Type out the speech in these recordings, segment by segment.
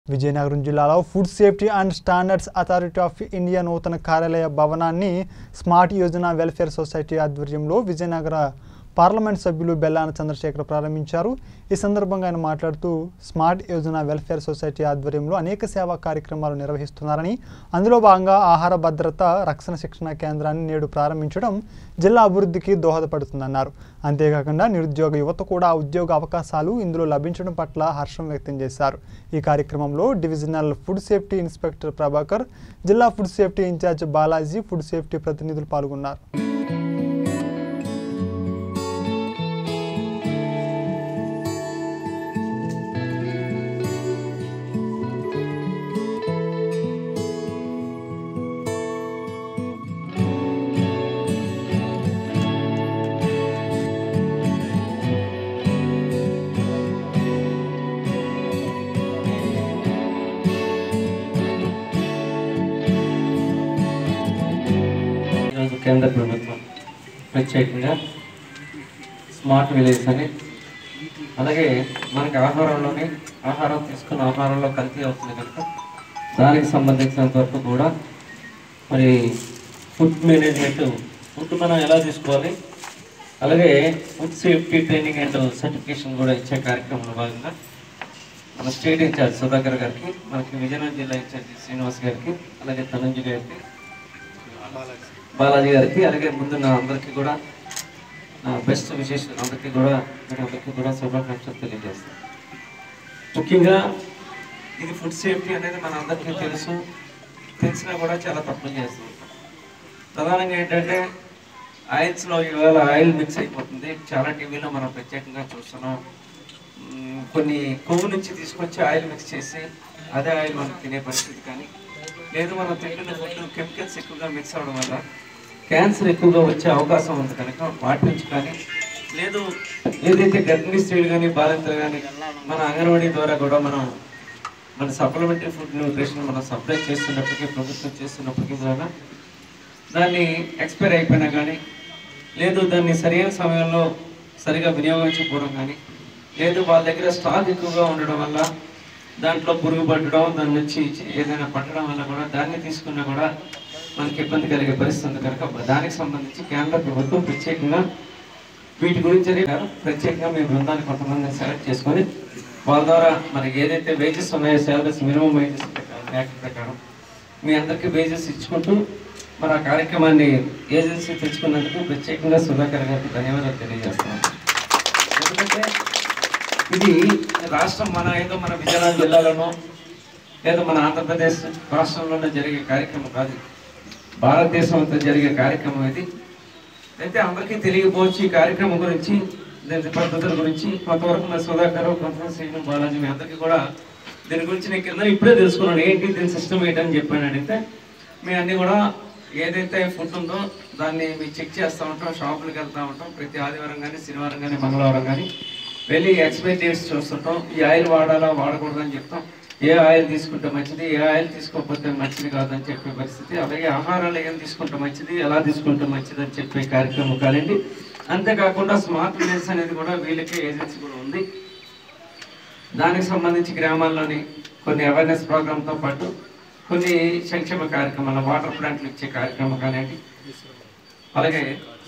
విజయనగరం జిల్లాలో food safety and standards authority of India నూతన కార్యాలయ భవనాన్ని స్మార్ట్ యోజన వెల్ఫేర్ సొసైటీ ఆధ్వర్యంలో విజయనగర పార్లమెంట్ సభ్యులు బెల్లాన చంద్రశేఖర్ ప్రారంభించారు ఈ సందర్భంగా ఆయన మాట్లాడుతూ స్మార్ట్ యోజన వెల్ఫేర్ సొసైటీ ఆధ్వర్యంలో అనేక సేవా కార్యక్రమాలు నిర్వహిస్తున్నారని అందులో భాగంగా ఆహార భద్రత రక్షణ శిక్షణ కేంద్రాన్ని నేడు ప్రారంభించడం జిల్లా అభివృద్ధికి దోహదపడుతుందన్నారు అంతేకాకుండా నిరుద్యోగ యువత కూడా ఉద్యోగ అవకాశాలు ఇందులో లభించడం పట్ల హర్షం వ్యక్తం చేశారు ఈ కార్యక్రమంలో divisional food safety inspector Prabhakar జిల్లా food safety in-charge Balaji food safety ప్రతినిధులు పాల్గొన్నారు ఈరోజు కేంద్ర ప్రభుత్వం ప్రత్యేకంగా స్మార్ట్ విలేజ్ అని అలాగే మనకి ఆహారంలోని ఆహారం తీసుకున్న ఆహారంలో కల్తీ అవుతుంది కనుక దానికి సంబంధించినంత వరకు కూడా మరి ఫుడ్ మేనేజ్మెంట్ ఫుడ్ మనం ఎలా తీసుకోవాలి అలాగే food safety training and certification కూడా ఇచ్చే కార్యక్రమంలో భాగంగా మన స్టేట్ ఇన్ఛార్జ్ సుధాకర్ గారికి మనకి విజయనగరం జిల్లా ఇన్ఛార్జ్ శ్రీనివాస్ గారికి అలాగే ధనంజయ్ గారికి బాలాజీ గారికి అలాగే ముందు నా అందరికీ కూడా నా బెస్ట్ విశేష అందరికీ కూడా మీకు అందరికీ కూడా శుభాకాంక్షలు తెలియజేస్తాను ముఖ్యంగా ఇది ఫుడ్ సేఫ్టీ అనేది మన అందరికీ తెలుసు తెలిసినా కూడా చాలా తప్పులు చేస్తుంది ప్రధానంగా ఏంటంటే ఆయిల్స్లో ఇవాళ ఆయిల్ మిక్స్ అయిపోతుంది చాలా టీవీలో మనం ప్రత్యేకంగా చూస్తున్నాం మ్మ్, కొన్ని కొవ్వు నుంచి తీసుకొచ్చి ఆయిల్ మిక్స్ చేసి అదే ఆయిల్ మనం తినే పరిస్థితి కానీ లేదు మనం తింటున్న ఫుడ్ కెమికల్స్ ఎక్కువగా మిక్స్ అవడం వల్ల క్యాన్సర్ ఎక్కువగా వచ్చే అవకాశం ఉంది కనుక వాటి నుంచి కానీ లేదు ఏదైతే గర్భిణీ స్త్రీలు కానీ బాలింతలు కానీ మన అంగన్వాడీ ద్వారా కూడా మనం మన సప్లిమెంటరీ ఫుడ్ న్యూట్రిషన్ మనం సప్లై చేస్తున్నప్పటికీ ప్రభుత్వం చేస్తున్నప్పటికీ ద్వారా దాన్ని ఎక్స్పైర్ అయిపోయినా కానీ లేదు దాన్ని సరైన సమయంలో సరిగా వినియోగించకపోవడం కానీ లేదు వాళ్ళ దగ్గర స్టాక్ ఎక్కువగా ఉండడం వల్ల దాంట్లో పురుగు పట్టడం దాని నుంచి ఏదైనా పట్టడం వల్ల కూడా దాన్ని తీసుకున్నా కూడా మనకి ఇబ్బంది కలిగే పరిస్థితి ఉంది కనుక దానికి సంబంధించి కేంద్ర ప్రభుత్వం ప్రత్యేకంగా వీటి గురించి ప్రత్యేకంగా మీ బృందాన్ని కొంతమందిని సెలెక్ట్ చేసుకొని వాళ్ళ ద్వారా మనకి ఏదైతే వేజెస్ ఉన్నాయో శాలరీస్ మినిమం వేజెస్ యాక్ట్ ప్రకారం మీ అందరికీ వేజెస్ ఇచ్చుకుంటూ మరి ఆ కార్యక్రమాన్ని ఏజెన్సీ తెచ్చుకున్నందుకు ప్రత్యేకంగా సుధాకర్ గారికి ధన్యవాదాలు తెలియజేస్తున్నాను ఎందుకంటే ఇది రాష్ట్రం మన ఏదో మన విజయనగరం జిల్లాలోనో లేదా మన ఆంధ్రప్రదేశ్ రాష్ట్రంలోనే జరిగే కార్యక్రమం కాదు ఇది. భారతదేశం అంతా జరిగే కార్యక్రమం ఇది అయితే అందరికీ తెలియకపోవచ్చు ఈ కార్యక్రమం గురించి దీని పద్ధతుల గురించి కొంతవరకు మన సుధాకర్ కొంతమంది శ్రీను బాలాజీ మీ అందరికీ కూడా దీని గురించి నేను కింద ఇప్పుడే తెలుసుకున్నాను ఏంటి దీని సిస్టమ్ ఏంటని చెప్పాను అడిగితే మీ అన్ని కూడా ఏదైతే ఫుడ్ ఉందో దాన్ని మీరు చెక్ చేస్తూ ఉంటాం షాపులకు వెళ్తూ ఉంటాం ప్రతి ఆదివారం కానీ శనివారం కానీ మంగళవారం కానీ వెళ్ళి ఎక్స్పైరీ డేట్స్ చూస్తుంటాం ఈ ఆయిల్ వాడాలా వాడకూడదని చెప్తాం ఏ ఆయిల్ తీసుకుంటే మంచిది ఏ ఆయిల్ తీసుకోకపోతే మంచిది కాదని చెప్పే పరిస్థితి అలాగే ఆహారాలు ఏం తీసుకుంటే మంచిది ఎలా తీసుకుంటే మంచిది అని చెప్పే కార్యక్రమం కాదండి అంతేకాకుండా స్మార్ట్ విలేజ్ అనేది కూడా వీళ్ళకి ఏజెన్సీ కూడా ఉంది దానికి సంబంధించి గ్రామాల్లోని కొన్ని అవేర్నెస్ ప్రోగ్రామ్తో పాటు కొన్ని సంక్షేమ కార్యక్రమాలు వాటర్ ప్లాంట్లు ఇచ్చే కార్యక్రమం కానివ్వండి అలాగే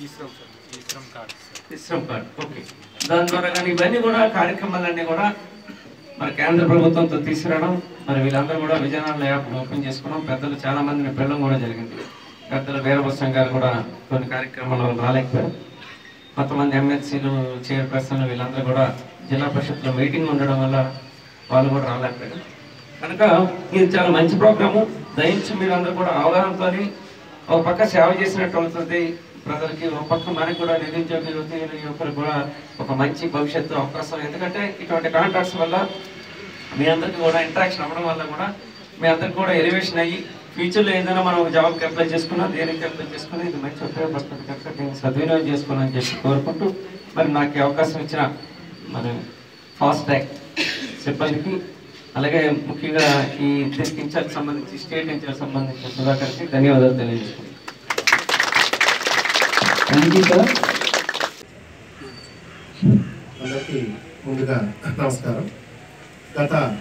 ఇస్రమ్ కార్డ్ ఓకే దాని ద్వారా కానీ ఇవన్నీ కూడా కార్యక్రమాలన్నీ కూడా మరి కేంద్ర ప్రభుత్వంతో తీసుకురావడం మరి వీళ్ళందరూ కూడా విజయనగరంలో యాప్ ఓపెన్ చేసుకున్నాం పెద్దలు చాలా మందిని పెళ్ళడం కూడా జరిగింది పెద్దలు వీరభద్రం గారు కూడా కొన్ని కార్యక్రమాలు రాలేకపోయారు కొంతమంది ఎమ్మెల్సీలు చైర్పర్సన్లు వీళ్ళందరూ కూడా జిల్లా పరిషత్లో మీటింగ్ ఉండడం వల్ల వాళ్ళు కూడా రాలేకపోయారు కనుక ఇది చాలా మంచి ప్రోగ్రాము దయించి మీరు అందరూ కూడా అవగాహనతో ఒక పక్క సేవ చేసినట్టు అవుతుంది ప్రజలకి ఒక పక్క మనకి కూడా నిరుద్యోగ యువతి యువకులు కూడా ఒక మంచి భవిష్యత్తు అవకాశం ఎందుకంటే ఇటువంటి కాంట్రాక్ట్స్ వల్ల మీ అందరికీ కూడా ఇంటరాక్షన్ అవ్వడం వల్ల కూడా మీ అందరికి కూడా ఎలివేషన్ అయ్యి ఫ్యూచర్లో ఏదైనా మనం ఒక జాబ్కి అప్లై చేసుకున్నా దేనికి అప్లై చేసుకున్నా ఇది మంచి ఉపయోగపడుతుంది కనుక దీన్ని సద్వినియోగం చేసుకోవాలని చెప్పి కోరుకుంటూ మరి నాకు ఈ అవకాశం ఇచ్చిన మరి ఫాస్ట్ ట్రాక్ సిబ్బందికి అలాగే ముఖ్యంగా ఈ దీనికి ఇన్ఛార్జ్ సంబంధించి స్టేట్ ఇన్ఛార్జ్ సంబంధించిన సుధాకర్కి ధన్యవాదాలు తెలియజేసుకుంటాను థ్యాంక్ యూ సార్ అందరికీ ముందుగా నమస్కారం గత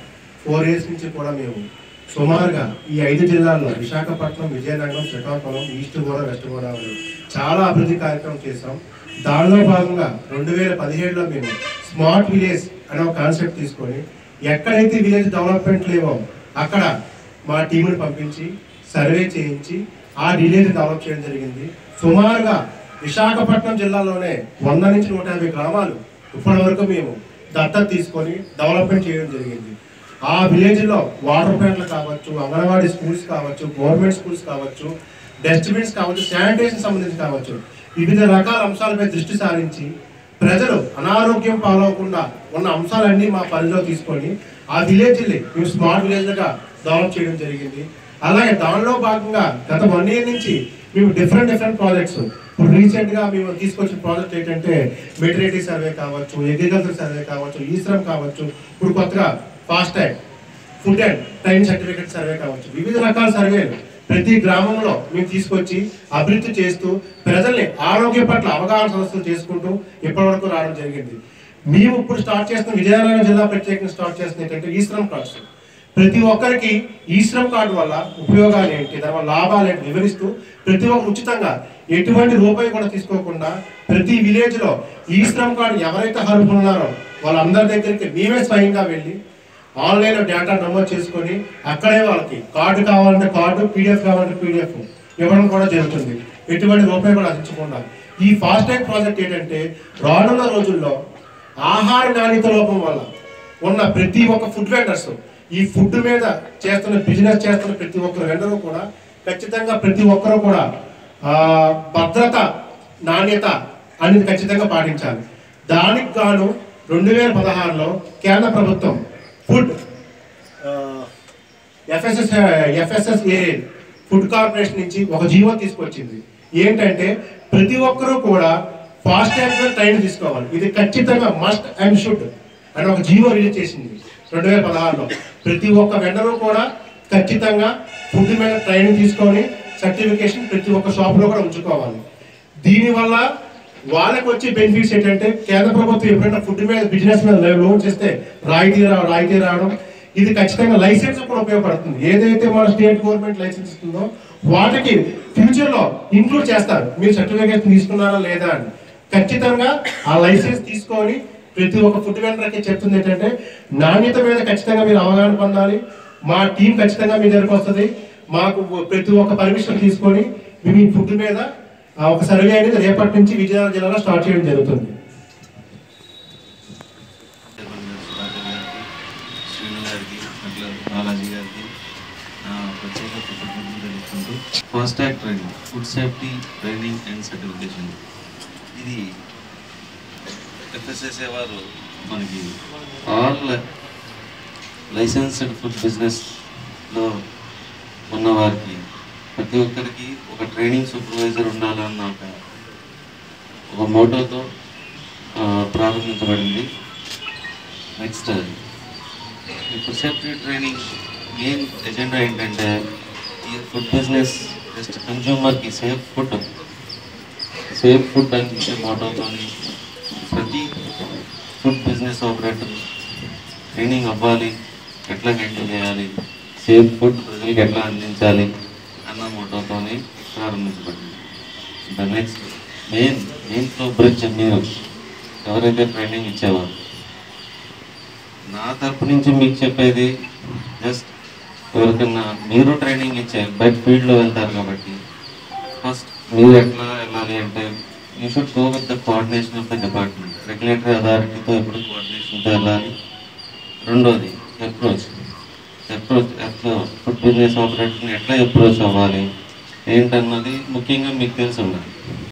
ఫోర్ ఇయర్స్ నుంచి కూడా మేము సుమారుగా ఈ ఐదు జిల్లాల్లో విశాఖపట్నం విజయనగరం శ్రీకాకుళం ఈస్ట్ గోదావరి వెస్ట్ గోదావరి చాలా అభివృద్ధి కార్యక్రమం చేసాం దానిలో భాగంగా రెండు వేల పదిహేడులో మేము స్మార్ట్ విలేజ్ అనే ఒక కాన్సెప్ట్ తీసుకొని ఎక్కడైతే విలేజ్ డెవలప్మెంట్ లేవో అక్కడ మా టీంని పంపించి సర్వే చేయించి ఆ విలేజ్ డెవలప్ చేయడం జరిగింది సుమారుగా విశాఖపట్నం జిల్లాలోనే వంద నుంచి నూట యాభై గ్రామాలు ఇప్పటి వరకు మేము దత్తత తీసుకొని డెవలప్మెంట్ చేయడం జరిగింది ఆ విలేజ్లో వాటర్ ప్లాంట్లు కావచ్చు అంగన్వాడీ స్కూల్స్ కావచ్చు గవర్నమెంట్ స్కూల్స్ కావచ్చు డస్ట్బిన్స్ కావచ్చు శానిటేషన్ సంబంధించి కావచ్చు వివిధ రకాల అంశాలపై దృష్టి సారించి ప్రజలు అనారోగ్యం పాలవకుండా ఉన్న అంశాలన్నీ మా పరిధిలో తీసుకొని ఆ విలేజ్ని మేము స్మార్ట్ విలేజ్గా డెవలప్ చేయడం జరిగింది అలాగే దానిలో భాగంగా గత వన్ ఇయర్ నుంచి మేము డిఫరెంట్ డిఫరెంట్ ప్రాజెక్ట్స్ ఇప్పుడు రీసెంట్ గా మేము తీసుకొచ్చిన ప్రాజెక్ట్ ఏంటంటే మెటర్నిటీ సర్వే కావచ్చు అగ్రికల్చర్ సర్వే కావచ్చు ఈ శ్రమ్ కావచ్చు ఇప్పుడు కొత్తగా fast tag food and train certificate survey కావచ్చు వివిధ రకాల సర్వేలు ప్రతి గ్రామంలో మేము తీసుకొచ్చి అభివృద్ధి చేస్తూ ప్రజల్ని ఆరోగ్య పట్ల అవగాహన సమస్యలు చేసుకుంటూ ఇప్పటివరకు రావడం జరిగింది మేము ఇప్పుడు స్టార్ట్ చేస్తున్న విజయనగరం జిల్లా ప్రత్యేకంగా స్టార్ట్ చేస్తున్న ఏంటంటే ఈ శ్రమ్ కార్డ్స్ ప్రతి ఒక్కరికి ఈ శ్రమ్ కార్డు వల్ల ఉపయోగాలు ఏంటి దాని వల్ల లాభాలు ఏంటి వివరిస్తూ ప్రతి ఒక్కరు ఉచితంగా ఎటువంటి రూపాయి కూడా తీసుకోకుండా ప్రతి విలేజ్ లో ఈ శ్రమ్ కార్డు ఎవరైతే అర్హులు ఉన్నారో వాళ్ళందరి దగ్గరికి మేమే స్వయంగా వెళ్ళి ఆన్లైన్ లో డేటా నమోదు చేసుకొని అక్కడే వాళ్ళకి కార్డు కావాలంటే కార్డు పీడిఎఫ్ కావాలంటే పీడిఎఫ్ ఇవ్వడం కూడా జరుగుతుంది ఎటువంటి రూపాయి కూడా అందించకుండా ఈ ఫాస్ట్ ట్యాగ్ ప్రాజెక్ట్ ఏంటంటే రానున్న రోజుల్లో ఆహార నాణ్యత లోపం వల్ల ఉన్న ప్రతి ఒక్క ఫుడ్ వెండర్స్ ఈ ఫుడ్ మీద చేస్తున్న బిజినెస్ చేస్తున్న ప్రతి ఒక్కరు వెండరు కూడా ఖచ్చితంగా ప్రతి ఒక్కరు కూడా ఆ, భద్రత నాణ్యత అనేది ఖచ్చితంగా పాటించాలి దానికి గాను రెండు వేల పదహారులో కేంద్ర ప్రభుత్వం food FSS FSSA food corporation నుంచి ఒక జీవో తీసుకొచ్చింది ఏంటంటే ప్రతి ఒక్కరూ కూడా ఫాస్ట్ ట్యాగ్ ట్రైన్ తీసుకోవాలి ఇది ఖచ్చితంగా మస్ట్ అండ్ షుడ్ అని ఒక జీవో రిలీజ్ చేసింది రెండు వేల పదహారులో ప్రతి ఒక్క వెండరు కూడా ఖచ్చితంగా ఫుడ్ మీద ట్రైనింగ్ తీసుకొని సర్టిఫికేషన్ ప్రతి ఒక్క షాప్లో కూడా ఉంచుకోవాలి దీనివల్ల వాళ్ళకి వచ్చే బెనిఫిట్స్ ఏంటంటే కేంద్ర ప్రభుత్వం ఎప్పుడైనా ఫుడ్ మీద బిజినెస్ మీద లోన్ చేస్తే రాయితీ రా రాయితీ రావడం ఇది ఖచ్చితంగా లైసెన్స్ కూడా ఉపయోగపడుతుంది ఏదైతే మన స్టేట్ గవర్నమెంట్ లైసెన్స్ ఇస్తుందో వాటికి ఫ్యూచర్ లో ఇంక్లూడ్ చేస్తారు మీరు సర్టిఫికేట్ తీసుకున్నారా లేదా అని ఖచ్చితంగా ఆ లైసెన్స్ తీసుకొని ప్రతి ఒక్క ఫుడ్ వెండర్కి చెప్తుంది ఏంటంటే నాణ్యత మీద ఖచ్చితంగా మీరు అవగాహన పొందాలి మా టీం ఖచ్చితంగా మీ దగ్గరకు వస్తుంది మాకు ప్రతి ఒక్క పర్మిషన్ తీసుకొని మేము ఈ ఫుడ్ మీద ఆ ఒక సర్వే అనేది రేపటి నుంచి విజయనగరం జిల్లాలో స్టార్ట్ చేయడం జరుగుతుంది సుధాకర్ గారికి శ్రీను గారికి అట్లా బాలాజీ గారికి నా ప్రత్యేక కృతజ్ఞతలు తెలుపుకుంటూ fast tag training food safety training and certification ఇది ఎఫ్ఎస్ఎస్ఏ వారు మనకి ఆల్ లైసెన్స్డ్ ఫుడ్ బిజినెస్లో ఉన్న వారికి ప్రతి ఒక్కరికి ఒక ట్రైనింగ్ సూపర్వైజర్ ఉండాలన్న ఒక ఒక మోటోతో ఆ, ప్రారంభించబడింది నెక్స్ట్ ఈ food safety training main agenda ఏంటంటే ఈ ఫుడ్ బిజినెస్ జస్ట్ కన్జ్యూమర్కి సేఫ్ ఫుడ్ సేఫ్ ఫుడ్ అని చెప్పే మోటోతో ప్రతి ఫుడ్ బిజినెస్ ఆపరేటర్ ట్రైనింగ్ అవ్వాలి ఎట్లా హ్యాండిల్ చేయాలి సేఫ్ ఫుడ్ ప్రజలకు ఎట్లా అందించాలి అన్న మోటోతో ప్రారంభించబడింది the next main main flow bridge మీరు ఎవరైతే ట్రైనింగ్ ఇచ్చేవారు నా తరపు నుంచి మీకు చెప్పేది జస్ట్ ఎవరికన్నా మీరు ట్రైనింగ్ ఇచ్చారు బయట ఫీల్డ్లో వెళ్తారు కాబట్టి ఫస్ట్ మీరు ఎట్లా వెళ్ళాలి అంటే you should go with the coordination of the department regulatory అథారిటీతో ఎప్పుడు కోఆర్డినేషన్తో వెళ్ళాలి రెండోది అప్రోచ్ అప్రోచ్ ఎట్లా ఫుడ్ బిజినెస్ ఆపరేటర్ని ఎట్లా అప్రోచ్ అవ్వాలి ఏంటన్నది ముఖ్యంగా మీకు తెలిసి ఉండాలి